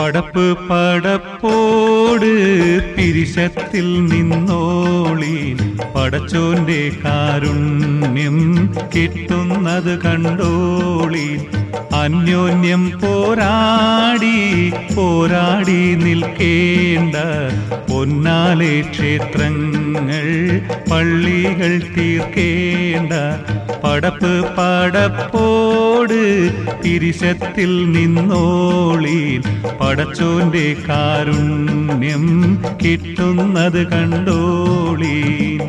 പടപ്പ് പടപ്പോട് പിരിശത്തിൽ നിന്നോളീൻ പടച്ചോന്റെ കാരുണ്യം കിട്ടുന്നത് കണ്ടോളീൻ അന്യോന്യം പോരാടി പോരാടി നിൽക്കേണ്ട പൊന്നാലെ ക്ഷേത്രങ്ങൾ പള്ളികൾ തീർക്കേണ്ട പടപ്പ് പടപ്പോട് തിരിശത്തിൽ നിന്നോളീൻ പടച്ചോന്റെ കാരുണ്യം കിട്ടുന്നത് കണ്ടോളീൻ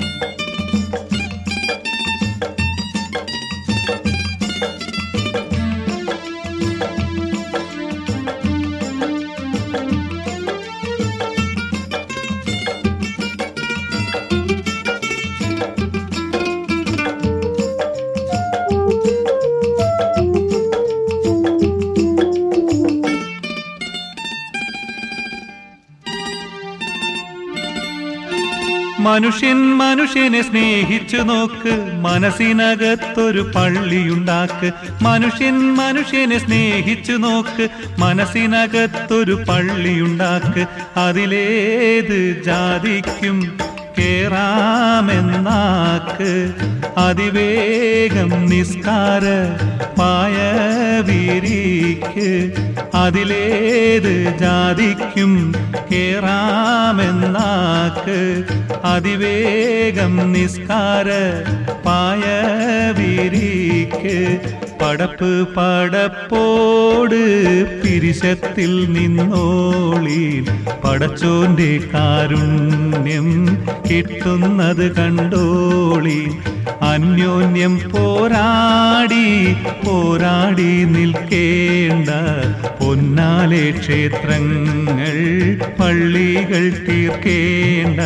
മനുഷ്യൻ മനുഷ്യനെ സ്നേഹിച്ചു നോക്ക് മനസ്സിനകത്തൊരു പള്ളിയുണ്ടാക്ക് മനുഷ്യൻ മനുഷ്യനെ സ്നേഹിച്ചു നോക്ക് മനസ്സിനകത്തൊരു പള്ളിയുണ്ടാക്ക് അതിലേത് ജാതിക്കും കേറാമെന്നാക്ക് അതിവേഗം നിസ്കാര പായ വിരിക്ക് അതിലേത് ജാതിക്കും കേറാമെന്നാക്ക് അതിവേഗം നിസ്കാര പായ വിരിക്ക് പടപ്പ് പടപ്പോട് പിരിശത്തിൽ നിന്നോളീൻ പടച്ചോന്റെ കാരുണ്യം കിട്ടുന്നത് കണ്ടോളീൻ അന്യോന്യം പോരാടി പോരാടി നിൽക്കേണ്ട പൊന്നാലെ ക്ഷേത്രങ്ങൾ പള്ളികൾ തീർക്കേണ്ട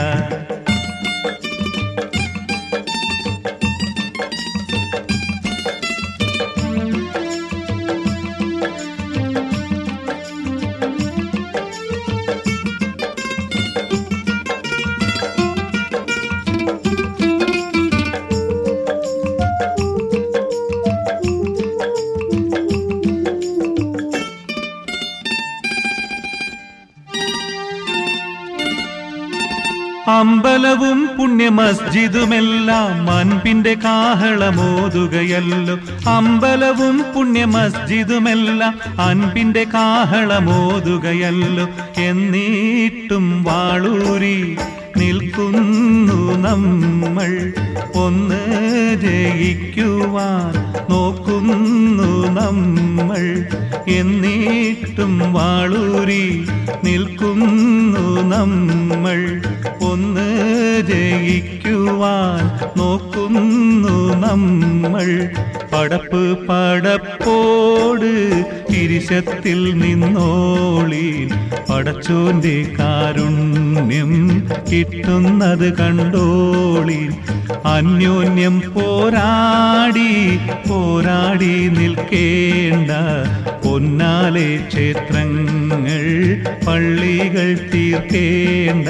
അമ്പലവും പുണ്യ മസ്ജിദുമെല്ലാം അൻപിന്റെ കാഹളമോതുകയല്ലോ അമ്പലവും പുണ്യ മസ്ജിദുമെല്ലാം അൻപിന്റെ കാഹളമോതുകയല്ലോ എന്നീട്ടും വാളൂരി നിൽക്കുന്നു നമ്മൾ ഒന്ന് ജയിക്കുവാൻ നോക്കുന്നു നമ്മൾ എന്നീട്ടും വാളൂരി നിൽക്കുന്നു നമ്മൾ ഒന്ന് ജയിക്കുവാൻ നോക്കുന്നു നമ്മൾ പടപ്പ് പടപ്പോട് തിരിശത്തിൽ നിന്നോളീൻ പടച്ചോന്റെ കാരുണ്യം കിട്ടുന്നത് കണ്ടോളീൻ അന്യോന്യം പോരാടി പോരാടി നിൽക്കേണ്ട പൊന്നാലെ ക്ഷേത്രങ്ങൾ പള്ളികൾ തീർക്കേണ്ട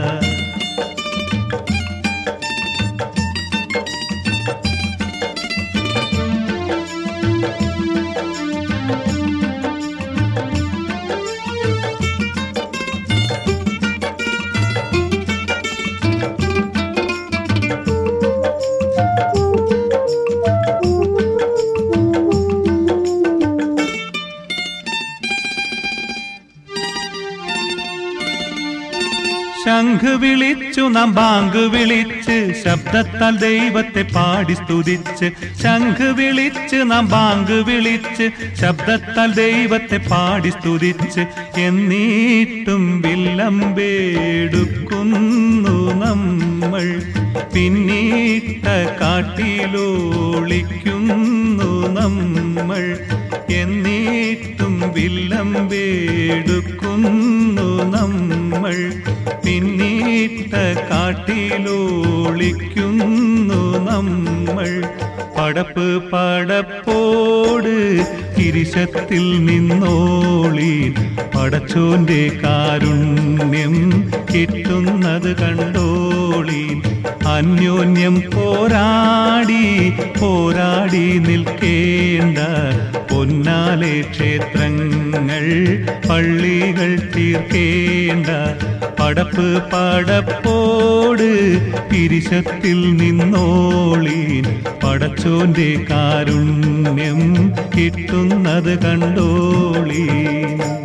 ശംഖ് വിളിച്ചു നാം ബാങ്ക് വിളിച്ച് ശബ്ദത്താൽ ദൈവത്തെ പാടി സ്തുതിച്ച് ശംഖ് വിളിച്ച് നാം ബാങ്ക് വിളിച്ച് ശബ്ദത്താൽ ദൈവത്തെ പാടി സ്തുതിച്ച് എന്നീട്ടും വില്ലമ്പേടുക്കുന്നു നമ്മൾ പിന്നീട്ട കാട്ടിലോളിക്കുന്നു നമ്മൾ എന്നീട്ടും വില്ലമ്പേടുക്കുന്നു നമ്മൾ പിന്നീട്ട കാട്ടിലോളിക്കുന്നു നമ്മൾ പടപ്പ് പടപ്പോട് തിരിശത്തിൽ നിന്നോളീൻ പടച്ചോന്റെ കാരുണ്യം കിട്ടുന്നത് കണ്ടോളീൻ അന്യോന്യം പോരാടി പോരാടി നിൽക്കേണ്ട പൊന്നാലെ ക്ഷേത്രങ്ങൾ പള്ളികൾ തീർക്കേണ്ട പടപ്പ് പടപ്പോട് പിരിശത്തിൽ നിന്നോളീൻ പടച്ചോന്റെ കാരുണ്യം കിട്ടുന്നത് കണ്ടോളീൻ